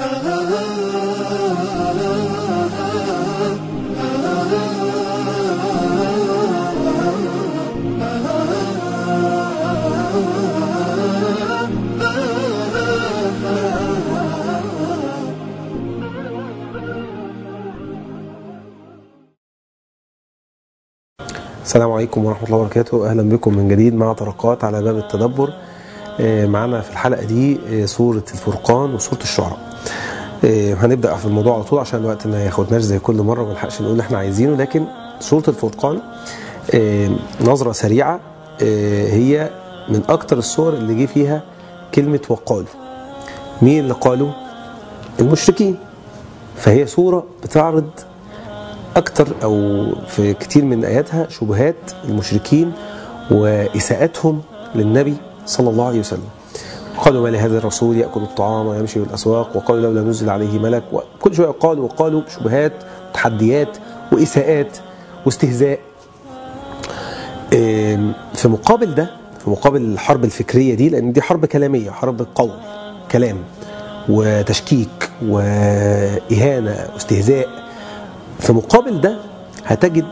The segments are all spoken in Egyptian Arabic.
السلام عليكم ورحمة الله وبركاته أهلا بكم من جديد مع طرقات على باب التدبر آه، معنا في الحلقة دي آه، سورة الفرقان وسورة الشعراء آه، هنبدأ في الموضوع على طول عشان الوقت ما ياخدناش زي كل مرة ما نلحقش نقول اللي احنا عايزينه لكن سورة الفرقان آه، نظرة سريعة آه، هي من أكتر الصور اللي جه فيها كلمة وقالوا مين اللي قالوا؟ المشركين فهي سورة بتعرض أكتر أو في كتير من آياتها شبهات المشركين وإساءتهم للنبي صلى الله عليه وسلم قالوا ما لهذا الرسول يأكل الطعام ويمشي في الأسواق وقالوا لولا نزل عليه ملك وكل شوية قالوا وقالوا شبهات وتحديات وإساءات واستهزاء آم، في مقابل ده في مقابل الحرب الفكرية دي لأن دي حرب كلامية حرب قول كلام وتشكيك وإهانة واستهزاء في مقابل ده هتجد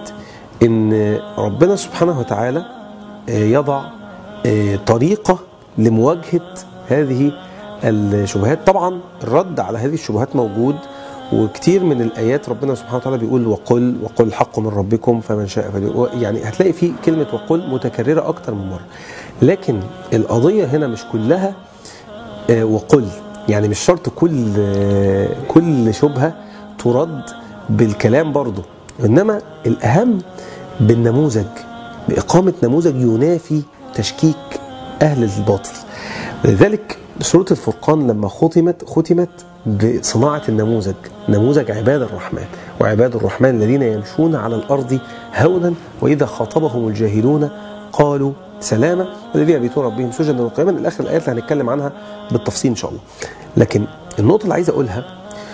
ان ربنا سبحانه وتعالى آه، يضع آه، طريقة لمواجهة هذه الشبهات طبعا الرد على هذه الشبهات موجود وكتير من الآيات ربنا سبحانه وتعالى بيقول وقل وقل الحق من ربكم فمن شاء فلي يعني هتلاقي في كلمة وقل متكررة أكتر من مرة لكن القضية هنا مش كلها آه، وقل يعني مش شرط كل آه، كل شبهة ترد بالكلام برضه إنما الأهم بالنموذج بإقامة نموذج ينافي تشكيك أهل الباطل لذلك سورة الفرقان لما ختمت ختمت بصناعة النموذج نموذج عباد الرحمن وعباد الرحمن الذين يمشون على الأرض هونا وإذا خاطبهم الجاهلون قالوا سلاما والذين يبيتون ربهم سجدا وقياما الى اخر الايات اللي هنتكلم عنها بالتفصيل ان شاء الله. لكن النقطه اللي عايز اقولها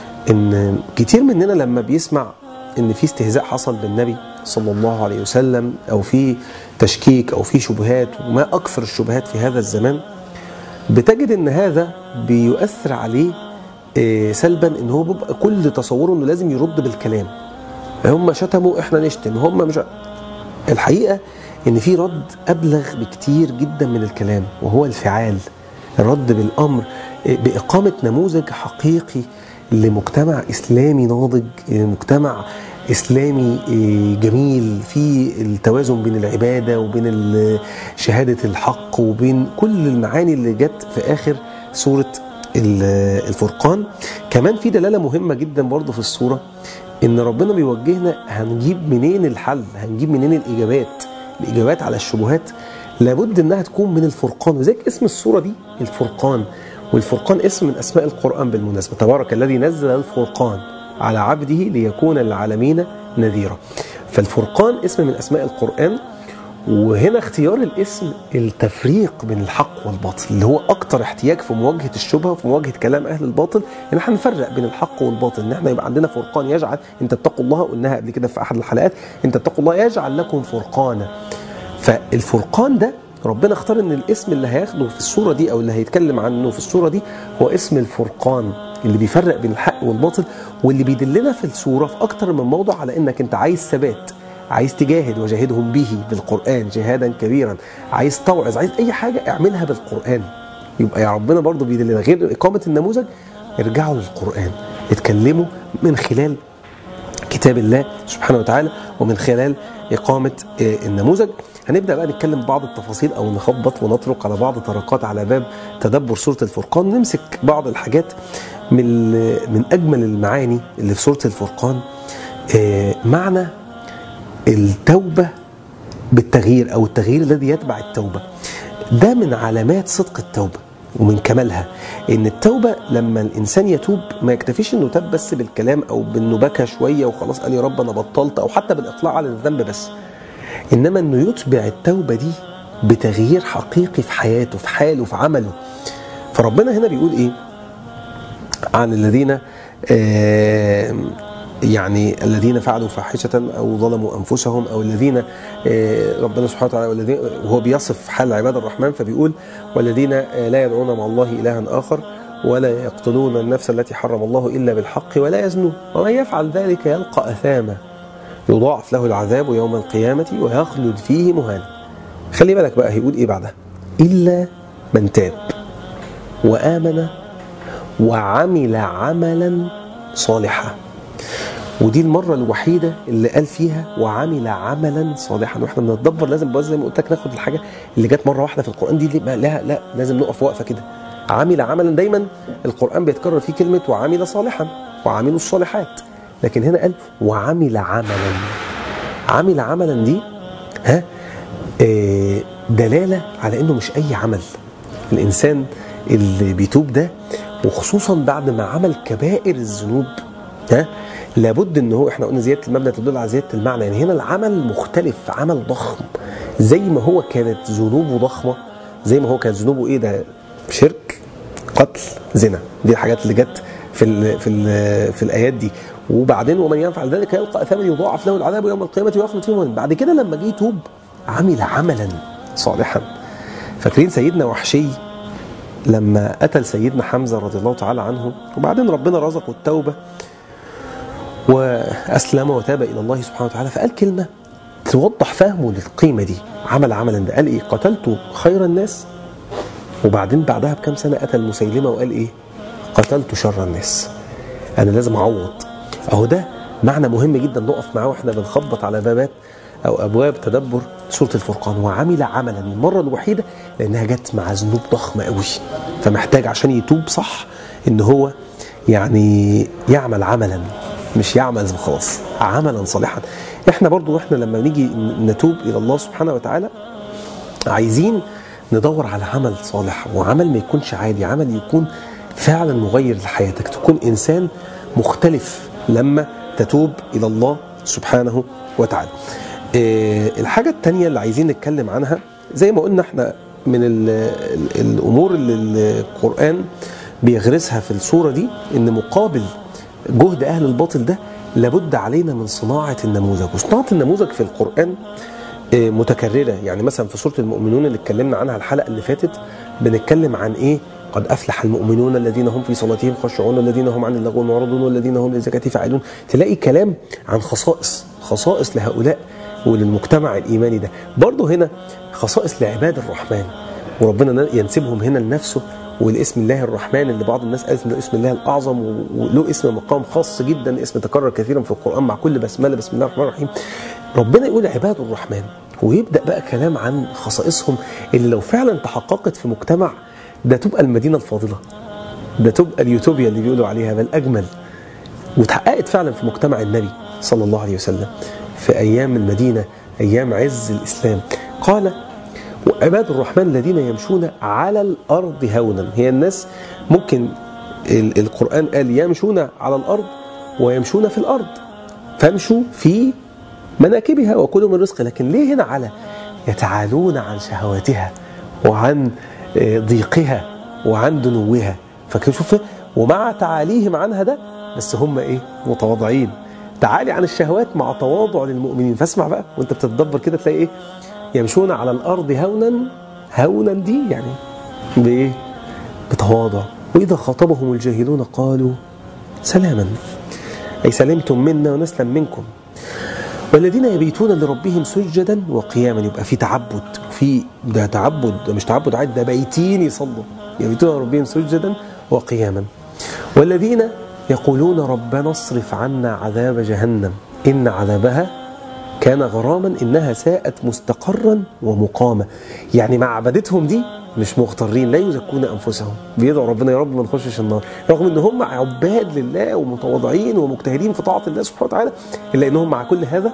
ان كتير مننا لما بيسمع ان في استهزاء حصل بالنبي صلى الله عليه وسلم او في تشكيك او في شبهات وما اكثر الشبهات في هذا الزمان بتجد ان هذا بيؤثر عليه آه، سلبا ان هو بيبقى كل تصوره انه لازم يرد بالكلام هم شتموا احنا نشتم هم مش الحقيقه ان في رد ابلغ بكتير جدا من الكلام وهو الفعال الرد بالامر باقامه نموذج حقيقي لمجتمع اسلامي ناضج مجتمع اسلامي جميل في التوازن بين العباده وبين ال- شهاده الحق وبين كل المعاني اللي جت في اخر سوره ال- الفرقان كمان في دلاله مهمه جدا برضه في السوره ان ربنا بيوجهنا هنجيب منين الحل هنجيب منين الاجابات الاجابات على الشبهات لابد انها تكون من الفرقان وذلك اسم السوره دي الفرقان والفرقان اسم من اسماء القران بالمناسبه تبارك الذي نزل الفرقان على عبده ليكون للعالمين نذيرا فالفرقان اسم من اسماء القران وهنا اختيار الاسم التفريق بين الحق والباطل اللي هو اكتر احتياج في مواجهه الشبهه وفي مواجهه كلام اهل الباطل ان احنا نفرق بين الحق والباطل ان احنا يبقى عندنا فرقان يجعل ان تتقوا الله قلناها قبل كده في احد الحلقات ان تتقوا الله يجعل لكم فرقانا فالفرقان ده ربنا اختار ان الاسم اللي هياخده في الصوره دي او اللي هيتكلم عنه في الصوره دي هو اسم الفرقان اللي بيفرق بين الحق والباطل واللي بيدلنا في الصوره في اكتر من موضع على انك انت عايز ثبات عايز تجاهد وجاهدهم به بالقران جهادا كبيرا عايز توعظ عايز اي حاجه اعملها بالقران يبقى يا ربنا برضو بيدلنا غير اقامه النموذج ارجعوا للقران اتكلموا من خلال كتاب الله سبحانه وتعالى ومن خلال إقامة آه، النموذج هنبدأ بقى نتكلم بعض التفاصيل أو نخبط ونطرق على بعض طرقات على باب تدبر سورة الفرقان نمسك بعض الحاجات من من أجمل المعاني اللي في سورة الفرقان آه، معنى التوبة بالتغيير أو التغيير الذي يتبع التوبة ده من علامات صدق التوبة ومن كمالها ان التوبه لما الانسان يتوب ما يكتفيش انه تاب بس بالكلام او بانه بكى شويه وخلاص قال يا رب انا بطلت او حتى بالاقلاع على الذنب بس انما انه يتبع التوبه دي بتغيير حقيقي في حياته في حاله في عمله فربنا هنا بيقول ايه عن الذين آه يعني الذين فعلوا فاحشة أو ظلموا أنفسهم أو الذين آه، ربنا سبحانه وتعالى والذين وهو بيصف حال عباد الرحمن فبيقول والذين آه، لا يدعون مع الله إلها آخر ولا يقتلون النفس التي حرم الله إلا بالحق ولا يزنون ومن يفعل ذلك يلقى أثاما يضاعف له العذاب يوم القيامة ويخلد فيه مهانا خلي بالك بقى هيقول إيه بعدها إلا من تاب وآمن وعمل عملا صالحا ودي المرة الوحيدة اللي قال فيها وعمل عملا صالحا واحنا بنتدبر لازم بس زي ما قلت لك ناخد الحاجة اللي جت مرة واحدة في القرآن دي لا لا, لا لازم نقف وقفة كده عمل عملا دايما القرآن بيتكرر فيه كلمة وعمل صالحا وعملوا الصالحات لكن هنا قال وعمل عملا عمل عملا دي ها آه دلالة على انه مش اي عمل الانسان اللي بيتوب ده وخصوصا بعد ما عمل كبائر الذنوب ها لابد ان هو احنا قلنا زياده المبنى تدل على زياده المعنى يعني هنا العمل مختلف عمل ضخم زي ما هو كانت ذنوبه ضخمه زي ما هو كانت ذنوبه ايه ده شرك قتل زنا دي الحاجات اللي جت في ال في ال في الايات دي وبعدين ومن يفعل ذلك يلقى اثاما يضاعف له العذاب يوم القيامه ويخلد فيه مهانا بعد كده لما جه يتوب عمل عملا صالحا فاكرين سيدنا وحشي لما قتل سيدنا حمزه رضي الله تعالى عنه وبعدين ربنا رزقه التوبه واسلم وتاب الى الله سبحانه وتعالى فقال كلمه توضح فهمه للقيمه دي عمل عملا ده قال ايه قتلت خير الناس وبعدين بعدها بكام سنه قتل مسيلمه وقال ايه قتلت شر الناس انا لازم اعوض اهو ده معنى مهم جدا نقف معاه واحنا بنخبط على بابات او ابواب تدبر سوره الفرقان وعمل عملا المره الوحيده لانها جت مع ذنوب ضخمه قوي فمحتاج عشان يتوب صح ان هو يعني يعمل عملا مش يعمل وخلاص عملا صالحا احنا برضو احنا لما نيجي نتوب الى الله سبحانه وتعالى عايزين ندور على عمل صالح وعمل ما يكونش عادي عمل يكون فعلا مغير لحياتك تكون انسان مختلف لما تتوب الى الله سبحانه وتعالى اه الحاجة التانية اللي عايزين نتكلم عنها زي ما قلنا احنا من ال ال الامور اللي القرآن بيغرسها في الصورة دي ان مقابل جهد اهل الباطل ده لابد علينا من صناعة النموذج وصناعة النموذج في القرآن اه متكررة يعني مثلا في سورة المؤمنون اللي اتكلمنا عنها الحلقة اللي فاتت بنتكلم عن ايه قد أفلح المؤمنون الذين هم في صلاتهم خشعون الذين هم عن اللغو معرضون والذين هم للزكاة فاعلون تلاقي كلام عن خصائص خصائص لهؤلاء وللمجتمع الإيماني ده برضه هنا خصائص لعباد الرحمن وربنا ينسبهم هنا لنفسه والاسم الله الرحمن اللي بعض الناس قالت انه اسم الله الاعظم وله اسم مقام خاص جدا اسم تكرر كثيرا في القران مع كل بسمله بسم الله الرحمن الرحيم ربنا يقول عباد الرحمن ويبدا بقى كلام عن خصائصهم اللي لو فعلا تحققت في مجتمع ده تبقى المدينة الفاضلة ده تبقى اليوتوبيا اللي بيقولوا عليها بل أجمل وتحققت فعلا في مجتمع النبي صلى الله عليه وسلم في أيام المدينة أيام عز الإسلام قال وعباد الرحمن الذين يمشون على الأرض هونا هي الناس ممكن القرآن قال يمشون على الأرض ويمشون في الأرض فامشوا في مناكبها وكلوا من رزق لكن ليه هنا على يتعالون عن شهواتها وعن ضيقها وعن دنوها فشوف ومع تعاليهم عنها ده بس هم ايه متواضعين تعالي عن الشهوات مع تواضع للمؤمنين فاسمع بقى وانت بتتدبر كده تلاقي ايه يمشون على الارض هونا هونا دي يعني بايه بتواضع واذا خاطبهم الجاهلون قالوا سلاما اي سلمتم منا ونسلم منكم والذين يبيتون لربهم سجدا وقياما يبقى في تعبد في ده تعبد ده مش تعبد عادي ده بايتين يصلوا يبيتون لربهم سجدا وقياما والذين يقولون ربنا اصرف عنا عذاب جهنم إن عذابها كان غراما إنها ساءت مستقرا ومقاما يعني مع عبادتهم دي مش مغترين لا يزكون انفسهم بيدعوا ربنا يا رب ما نخشش النار رغم ان هم عباد لله ومتواضعين ومجتهدين في طاعه الله سبحانه وتعالى الا انهم مع كل هذا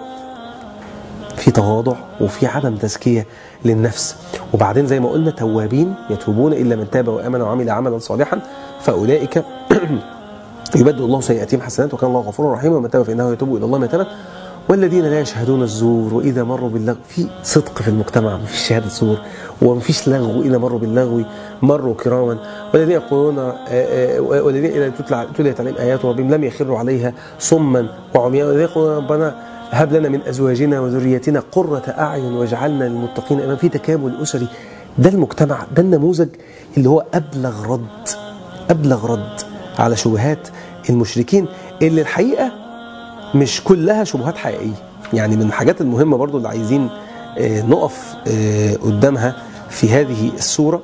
في تواضع وفي عدم تزكيه للنفس وبعدين زي ما قلنا توابين يتوبون الا من تاب وامن وعمل عملا صالحا فاولئك يبدل الله سيئاتهم حسنات وكان الله غفورا رحيما ومن تاب فانه يتوب الى الله متابا والذين لا يشهدون الزور واذا مروا باللغو في صدق في المجتمع مفيش شهاده زور ومفيش لغو اذا مروا باللغو مروا كراما والذين يقولون والذين اذا تتليت عليهم ايات ربهم لم يخروا عليها صما وعميانا والذين يقولون ربنا هب لنا من ازواجنا وذريتنا قرة اعين واجعلنا للمتقين امام في تكامل اسري ده المجتمع ده النموذج اللي هو ابلغ رد ابلغ رد على شبهات المشركين اللي الحقيقه مش كلها شبهات حقيقيه يعني من الحاجات المهمه برضو اللي عايزين آه، نقف آه، قدامها في هذه السوره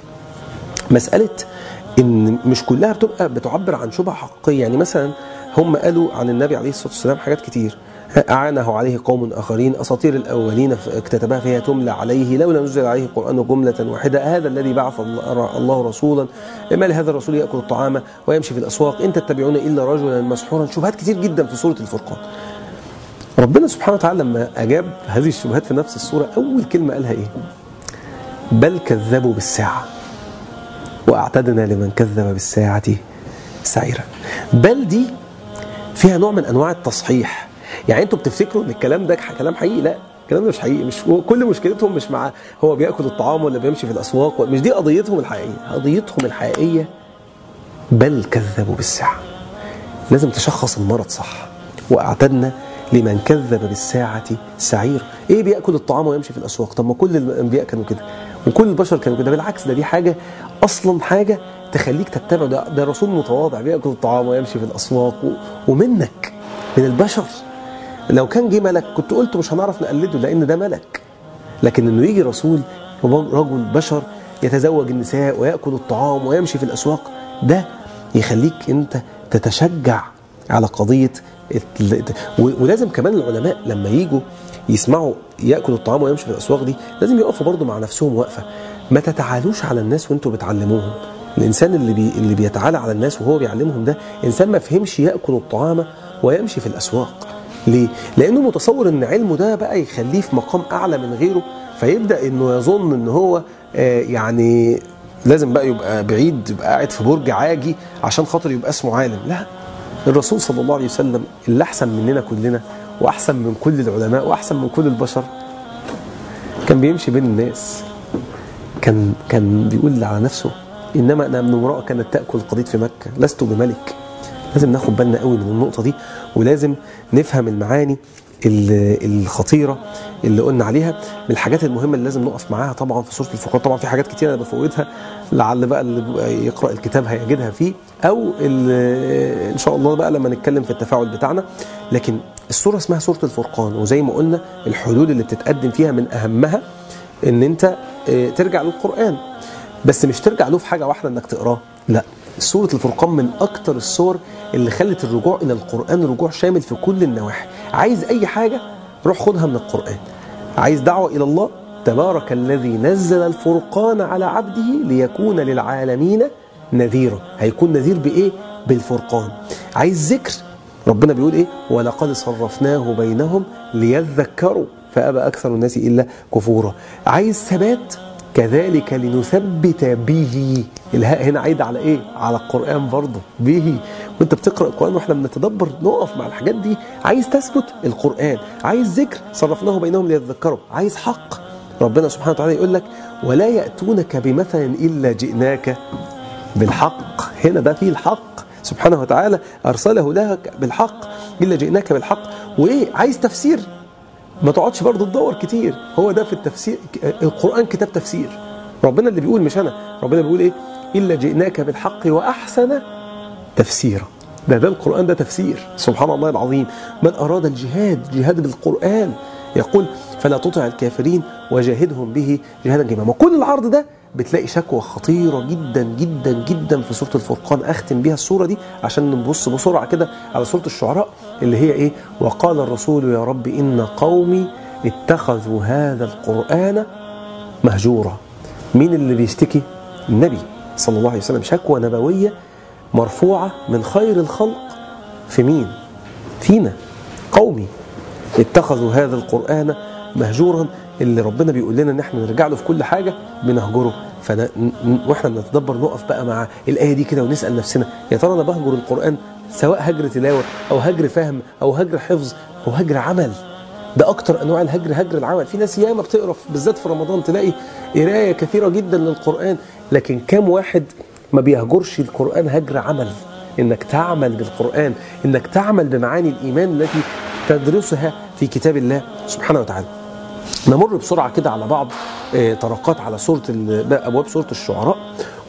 مساله ان مش كلها بتبقى بتعبر عن شبهه حقيقيه يعني مثلا هم قالوا عن النبي عليه الصلاه والسلام حاجات كتير أعانه عليه قوم آخرين أساطير الأولين اكتتبها فيها تملى عليه لولا نزل عليه القرآن جملة واحدة هذا الذي بعث الله رسولا ما لهذا الرسول يأكل الطعام ويمشي في الأسواق إن تتبعون إلا رجلا مسحورا شبهات كتير جدا في سورة الفرقان ربنا سبحانه وتعالى لما أجاب هذه الشبهات في نفس السورة أول كلمة قالها إيه بل كذبوا بالساعة وأعتدنا لمن كذب بالساعة سعيرا بل دي فيها نوع من أنواع التصحيح يعني انتوا بتفتكروا ان الكلام ده كلام حقيقي لا الكلام ده مش حقيقي مش كل مشكلتهم مش مع هو بياكل الطعام ولا بيمشي في الاسواق مش دي قضيتهم الحقيقيه قضيتهم الحقيقيه بل كذبوا بالساعه لازم تشخص المرض صح واعتدنا لمن كذب بالساعة سعير ايه بيأكل الطعام ويمشي في الأسواق طب ما كل الأنبياء كانوا كده وكل البشر كانوا كده بالعكس ده دي حاجة أصلا حاجة تخليك تتبع ده, ده رسول متواضع بيأكل الطعام ويمشي في الأسواق و... ومنك من البشر لو كان جه ملك كنت قلت مش هنعرف نقلده لان ده ملك لكن انه يجي رسول رجل بشر يتزوج النساء وياكل الطعام ويمشي في الاسواق ده يخليك انت تتشجع على قضيه ولازم كمان العلماء لما يجوا يسمعوا ياكل الطعام ويمشي في الاسواق دي لازم يقفوا برضه مع نفسهم وقفه ما تتعالوش على الناس وانتوا بتعلموهم الانسان اللي بي اللي بيتعالى على الناس وهو بيعلمهم ده انسان ما فهمش ياكل الطعام ويمشي في الاسواق ليه؟ لأنه متصور أن علمه ده بقى يخليه في مقام أعلى من غيره فيبدأ أنه يظن أن هو آه يعني لازم بقى يبقى بعيد يبقى قاعد في برج عاجي عشان خاطر يبقى اسمه عالم لا الرسول صلى الله عليه وسلم اللي أحسن مننا كلنا وأحسن من كل العلماء وأحسن من كل البشر كان بيمشي بين الناس كان كان بيقول على نفسه إنما أنا من امرأة كانت تأكل القضيد في مكة لست بملك لازم ناخد بالنا قوي من النقطة دي ولازم نفهم المعاني الخطيرة اللي قلنا عليها من الحاجات المهمة اللي لازم نقف معاها طبعا في سورة الفقرات طبعا في حاجات كتير أنا بفوتها لعل بقى اللي يقرأ الكتاب هيجدها فيه أو إن شاء الله بقى لما نتكلم في التفاعل بتاعنا لكن السورة اسمها سورة الفرقان وزي ما قلنا الحلول اللي بتتقدم فيها من أهمها إن أنت ترجع للقرآن بس مش ترجع له في حاجة واحدة إنك تقراه لا سورة الفرقان من أكتر السور اللي خلت الرجوع إلى القرآن رجوع شامل في كل النواحي عايز أي حاجة روح خدها من القرآن عايز دعوة إلى الله تبارك الذي نزل الفرقان على عبده ليكون للعالمين نذيرا هيكون نذير بإيه؟ بالفرقان عايز ذكر ربنا بيقول إيه؟ ولقد صرفناه بينهم ليذكروا فأبى أكثر الناس إلا كفورا عايز ثبات كذلك لنثبت به الهاء هنا عايدة على ايه على القرآن برضه به وانت بتقرأ القرآن واحنا بنتدبر نقف مع الحاجات دي عايز تثبت القرآن عايز ذكر صرفناه بينهم ليتذكروا عايز حق ربنا سبحانه وتعالى يقول لك ولا يأتونك بمثل إلا جئناك بالحق هنا ده فيه الحق سبحانه وتعالى أرسله لك بالحق إلا جئناك بالحق وإيه عايز تفسير ما تقعدش برضه تدور كتير هو ده في التفسير القرآن كتاب تفسير ربنا اللي بيقول مش أنا ربنا بيقول إيه إلا جئناك بالحق وأحسن تفسيرا ده ده القرآن ده تفسير سبحان الله العظيم من أراد الجهاد جهاد بالقرآن يقول فلا تطع الكافرين وجاهدهم به جهادا كبيرا وكل العرض ده بتلاقي شكوى خطيرة جدا جدا جدا في سورة الفرقان أختم بيها السورة دي عشان نبص بسرعة كده على سورة الشعراء اللي هي إيه وقال الرسول يا رب إن قومي اتخذوا هذا القرآن مهجورا مين اللي بيشتكي النبي صلى الله عليه وسلم شكوى نبوية مرفوعة من خير الخلق في مين فينا قومي اتخذوا هذا القرآن مهجورا اللي ربنا بيقول لنا ان احنا نرجع له في كل حاجه بنهجره فانا واحنا بنتدبر نقف بقى مع الايه دي كده ونسال نفسنا يا ترى انا بهجر القران سواء هجر تلاوه او هجر فهم او هجر حفظ او هجر عمل ده اكتر انواع الهجر هجر العمل في ناس ياما بتقرا بالذات في رمضان تلاقي قرايه كثيره جدا للقران لكن كام واحد ما بيهجرش القران هجر عمل انك تعمل بالقران انك تعمل بمعاني الايمان التي تدرسها في كتاب الله سبحانه وتعالى نمر بسرعة كده على بعض طرقات على سورة أبواب سورة الشعراء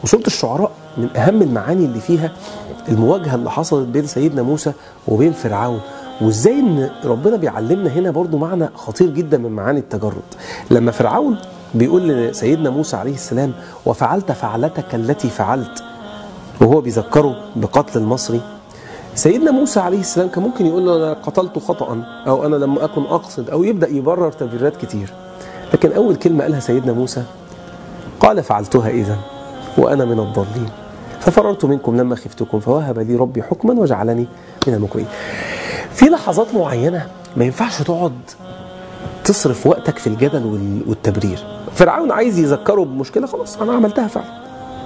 وسوره الشعراء من اهم المعاني اللي فيها المواجهه اللي حصلت بين سيدنا موسى وبين فرعون وازاي ان ربنا بيعلمنا هنا برضو معنى خطير جدا من معاني التجرد لما فرعون بيقول لسيدنا موسى عليه السلام وفعلت فعلتك التي فعلت وهو بيذكره بقتل المصري سيدنا موسى عليه السلام كان ممكن يقول له انا قتلت خطا او انا لم اكن اقصد او يبدا يبرر تبريرات كتير لكن اول كلمه قالها سيدنا موسى قال فعلتها اذا وانا من الضالين ففررت منكم لما خفتكم فوهب لي ربي حكما وجعلني من المكرمين في لحظات معينه ما ينفعش تقعد تصرف وقتك في الجدل وال- والتبرير فرعون عايز يذكره بمشكله خلاص انا عملتها فعلا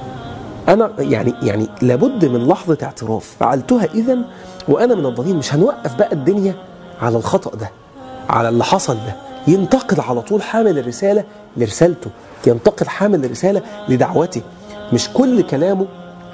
انا يعني يعني لابد من لحظه اعتراف فعلتها اذا وانا من الضالين مش هنوقف بقى الدنيا على الخطا ده على اللي حصل ده ينتقل على طول حامل الرساله لرسالته ينتقل حامل الرساله لدعوته مش كل كلامه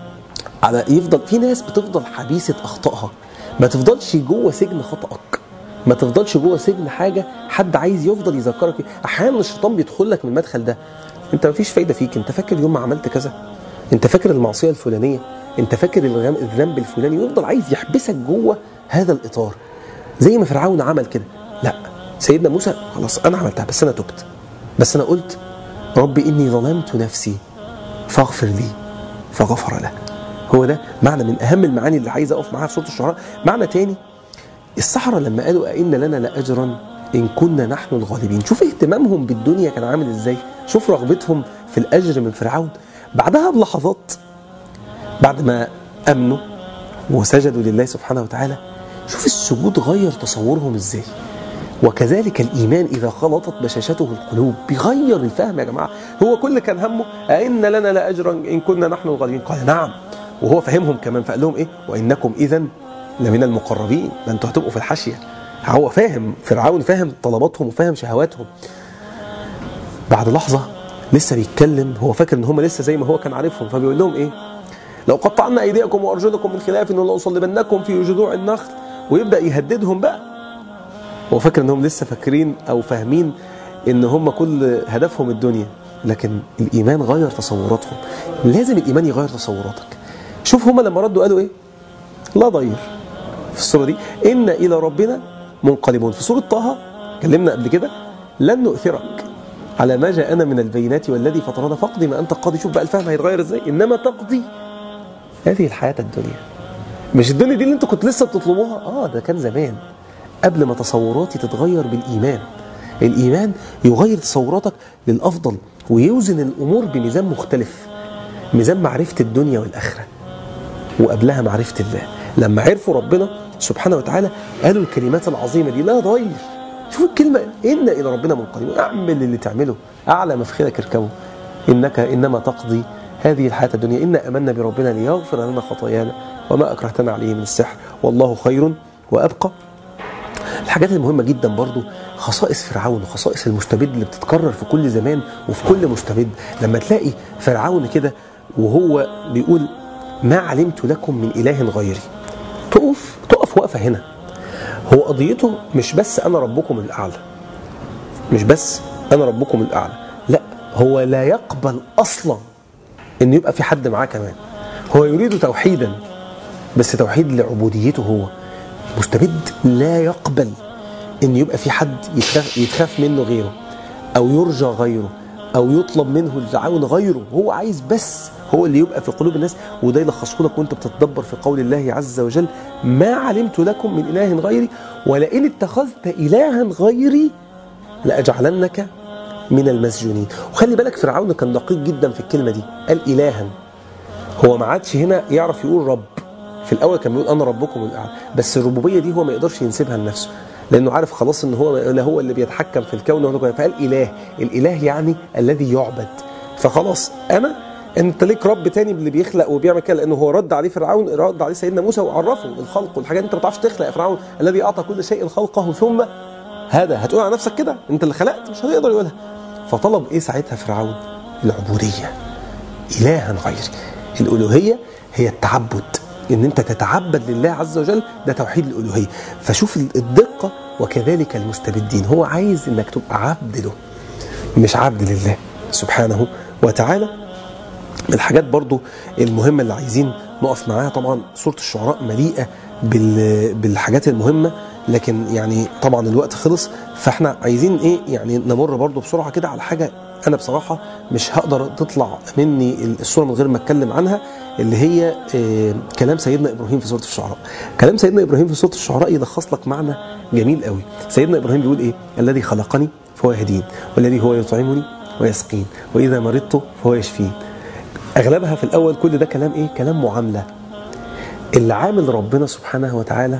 على يفضل في ناس بتفضل حبيسه اخطائها ما تفضلش جوه سجن خطأك ما تفضلش جوه سجن حاجه حد عايز يفضل يذكرك فيه. احيانا الشيطان بيدخل لك من المدخل ده انت مفيش فايده فيك انت فاكر يوم ما عملت كذا انت فاكر المعصيه الفلانيه انت فاكر الغم- الذنب الفلاني ويفضل عايز يحبسك جوه هذا الاطار زي ما فرعون عمل كده لا سيدنا موسى خلاص انا عملتها بس انا تبت بس انا قلت ربي اني ظلمت نفسي فاغفر لي فغفر له هو ده معنى من اهم المعاني اللي عايز اقف معاها في سوره الشعراء معنى تاني السحرة لما قالوا أئن لنا لأجرا إن كنا نحن الغالبين شوف اهتمامهم بالدنيا كان عامل إزاي شوف رغبتهم في الأجر من فرعون بعدها بلحظات بعد ما أمنوا وسجدوا لله سبحانه وتعالى شوف السجود غير تصورهم إزاي وكذلك الإيمان إذا خلطت بشاشته القلوب بيغير الفهم يا جماعة هو كل كان همه أئن لنا لأجرا إن كنا نحن الغالبين قال نعم وهو فهمهم كمان فقال لهم إيه وإنكم إذا لمن المقربين ده انتوا هتبقوا في الحاشية هو فاهم فرعون فاهم طلباتهم وفاهم شهواتهم بعد لحظة لسه بيتكلم هو فاكر ان هم لسه زي ما هو كان عارفهم فبيقول لهم ايه لو قطعنا ايديكم وارجلكم من خلاف ولأصلبنكم في جذوع النخل ويبدا يهددهم بقى هو فاكر انهم لسه فاكرين او فاهمين ان هم كل هدفهم الدنيا لكن الايمان غير تصوراتهم لازم الايمان يغير تصوراتك شوف هم لما ردوا قالوا ايه لا ضير في السوره دي ان الى ربنا منقلبون في سوره طه اتكلمنا قبل كده لن نؤثرك على ما جاءنا من البينات والذي فطرنا فاقضي ما انت قاضي شوف بقى الفهم هيتغير ازاي انما تقضي هذه الحياه الدنيا مش الدنيا دي اللي انتوا كنتوا لسه بتطلبوها اه ده كان زمان قبل ما تصوراتي تتغير بالايمان الايمان يغير تصوراتك للافضل ويوزن الامور بميزان مختلف ميزان معرفه الدنيا والاخره وقبلها معرفه الله لما عرفوا ربنا سبحانه وتعالى قالوا الكلمات العظيمه دي لا ضير شوف الكلمه ان الى ربنا منقلبون اعمل اللي تعمله اعلى مفخرك اركبه انك انما تقضي هذه الحياه الدنيا انا امنا بربنا ليغفر لنا خطايانا وما اكرهتنا عليه من السحر والله خير وابقى الحاجات المهمة جدا برضو خصائص فرعون وخصائص المستبد اللي بتتكرر في كل زمان وفي كل مستبد لما تلاقي فرعون كده وهو بيقول ما علمت لكم من إله غيري تقف تقف وقفة هنا هو قضيته مش بس أنا ربكم الأعلى مش بس أنا ربكم الأعلى لا هو لا يقبل أصلا إن يبقى في حد معاه كمان هو يريد توحيدا بس توحيد لعبوديته هو مستبد لا يقبل ان يبقى في حد يتخاف, يتخاف منه غيره او يرجى غيره او يطلب منه التعاون غيره هو عايز بس هو اللي يبقى في قلوب الناس وده يلخصه لك وانت بتتدبر في قول الله عز وجل ما علمت لكم من اله غيري ولئن اتخذت الها غيري لاجعلنك من المسجونين وخلي بالك فرعون كان دقيق جدا في الكلمه دي قال الها هو ما عادش هنا يعرف يقول رب في الاول كان بيقول انا ربكم الاعلى بس الربوبيه دي هو ما يقدرش ينسبها لنفسه لانه عارف خلاص ان هو لا هو اللي بيتحكم في الكون وهو فقال اله الاله يعني الذي يعبد فخلاص انا انت ليك رب تاني اللي بيخلق وبيعمل كده لانه هو رد عليه فرعون رد عليه سيدنا موسى وعرفه الخلق والحاجات انت ما بتعرفش تخلق يا فرعون الذي اعطى كل شيء خلقه ثم هذا هتقول على نفسك كده انت اللي خلقت مش هتقدر يقولها فطلب ايه ساعتها فرعون العبوديه الها غيري الالوهيه هي التعبد ان انت تتعبد لله عز وجل ده توحيد الالوهيه فشوف الدقه وكذلك المستبدين هو عايز انك تبقى عبد له مش عبد لله سبحانه وتعالى من الحاجات برضو المهمة اللي عايزين نقف معاها طبعا سورة الشعراء مليئة بال- بالحاجات المهمة لكن يعني طبعا الوقت خلص فاحنا عايزين ايه يعني نمر برضو بسرعة كده على حاجة انا بصراحة مش هقدر تطلع مني الصورة من غير ما اتكلم عنها اللي هي آه، كلام سيدنا ابراهيم في سورة الشعراء كلام سيدنا ابراهيم في سورة الشعراء يلخص لك معنى جميل قوي سيدنا ابراهيم بيقول ايه الذي خلقني فهو يهدين والذي هو يطعمني ويسقين واذا مرضت فهو يشفين اغلبها في الاول كل ده كلام ايه كلام معامله اللي عامل ربنا سبحانه وتعالى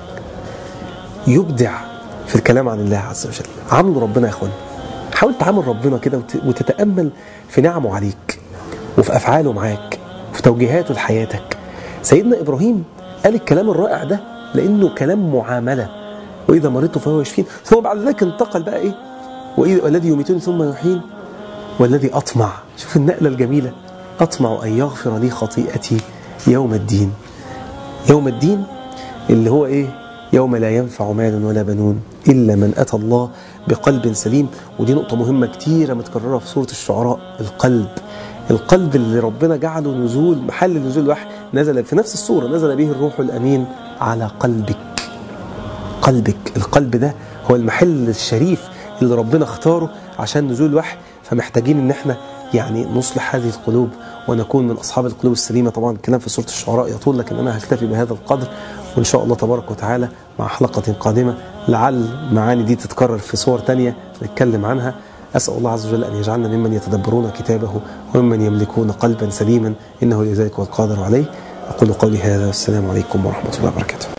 يبدع في الكلام عن الله عز وجل عامله ربنا يا اخوان حاول تعامل ربنا كده وت- وتتامل في نعمه عليك وفي افعاله معاك وفي توجيهاته لحياتك سيدنا ابراهيم قال الكلام الرائع ده لانه كلام معامله واذا مرضت فهو يشفين ثم بعد ذلك انتقل بقى ايه وإذا والذي يميتني ثم يحيين والذي أطمع شوف النقلة الجميلة أطمع أن يغفر لي خطيئتي يوم الدين يوم الدين اللي هو إيه يوم لا ينفع مال ولا بنون إلا من أتى الله بقلب سليم ودي نقطة مهمة كتيرة متكررة في سورة الشعراء القلب القلب اللي ربنا جعله نزول محل نزول الوحي نزل في نفس السورة نزل به الروح الأمين على قلبك قلبك القلب ده هو المحل الشريف اللي ربنا اختاره عشان نزول الوحي فمحتاجين ان احنا يعني نصلح هذه القلوب ونكون من اصحاب القلوب السليمه طبعا الكلام في سوره الشعراء يطول لكن انا هكتفي بهذا القدر وان شاء الله تبارك وتعالى مع حلقه قادمه لعل معاني دي تتكرر في صور تانية نتكلم عنها اسال الله عز وجل ان يجعلنا ممن يتدبرون كتابه وممن يملكون قلبا سليما انه لذلك والقادر عليه اقول قولي هذا والسلام عليكم ورحمه الله وبركاته